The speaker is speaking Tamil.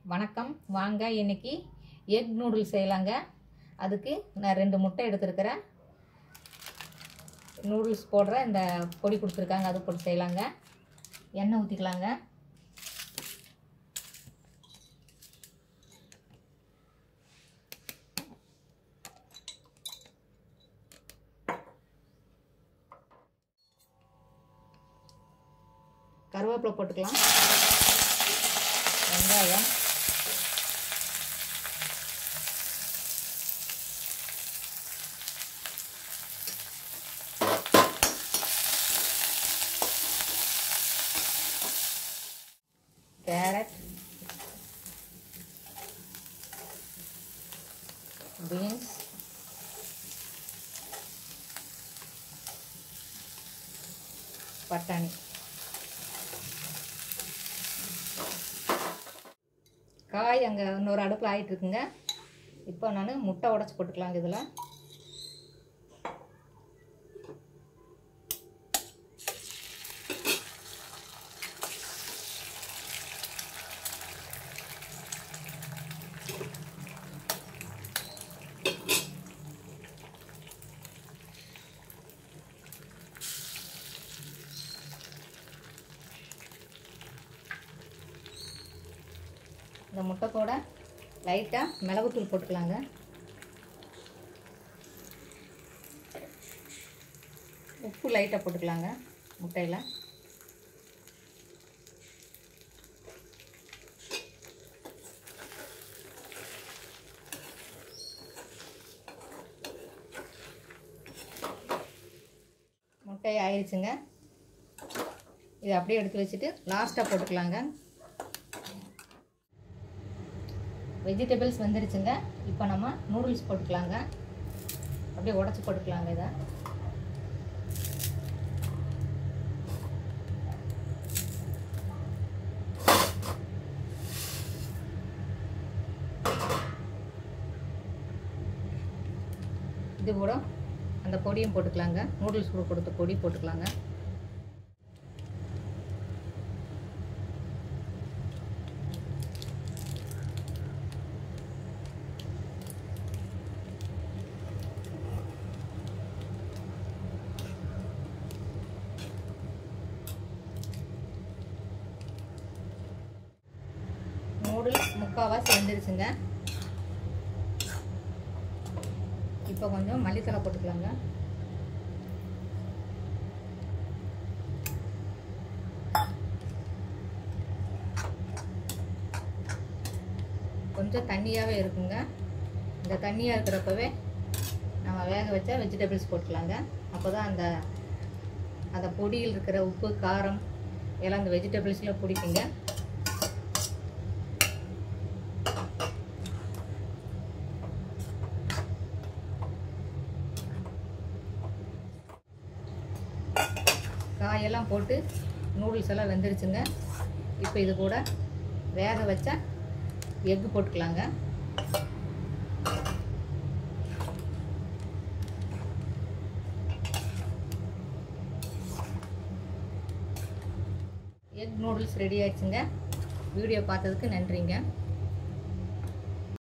வணக்கம் வாங்க இன்னைக்கு எக் நூடுல்ஸ் செய்யலாங்க அதுக்கு நான் ரெண்டு முட்டை எடுத்துருக்கிறேன் நூடுல்ஸ் போடுற இந்த பொடி கொடுத்துருக்காங்க அது போட்டு செய்யலாங்க எண்ணெய் ஊற்றிக்கலாங்க கருவேப்பிலை போட்டுக்கலாம் வெங்காயம் கேரட் பீன்ஸ் பட்டாணி காய் அங்கே இன்னொரு அடுப்பில் ஆகிட்டு இருக்குங்க இப்போ நான் முட்டை உடச்சி போட்டுக்கலாங்க இதில் இந்த முட்டை கூட லைட்டாக மிளகுத்தூள் போட்டுக்கலாங்க உப்பு லைட்டாக போட்டுக்கலாங்க முட்டையில் முட்டை ஆயிடுச்சுங்க இதை அப்படியே எடுத்து வச்சுட்டு லாஸ்ட்டாக போட்டுக்கலாங்க வெஜிடபிள்ஸ் வந்துருச்சுங்க இப்போ நம்ம நூடுல்ஸ் போட்டுக்கலாங்க அப்படியே உடச்சி போட்டுக்கலாங்க இதை இது கூட அந்த பொடியும் போட்டுக்கலாங்க நூடுல்ஸ் கூட கொடுத்த பொடி போட்டுக்கலாங்க நூடுல்ஸ் முக்கால்வாசி வெந்துருச்சுங்க இப்போ கொஞ்சம் மல்லித்தலை போட்டுக்கலாங்க கொஞ்சம் தண்ணியாகவே இருக்குங்க இந்த தண்ணியாக இருக்கிறப்பவே நம்ம வேக வச்சா வெஜிடபிள்ஸ் போட்டுக்கலாங்க அப்போ தான் அந்த அந்த பொடியில் இருக்கிற உப்பு காரம் எல்லாம் அந்த வெஜிடபிள்ஸில் பிடிக்குங்க காயெல்லாம் போட்டு நூடுல்ஸ் எல்லாம் வெந்துருச்சுங்க இப்போ இது கூட வேக வச்சா எக்கு போட்டுக்கலாங்க எக் நூடுல்ஸ் ரெடி ஆயிடுச்சுங்க வீடியோ பார்த்ததுக்கு நன்றிங்க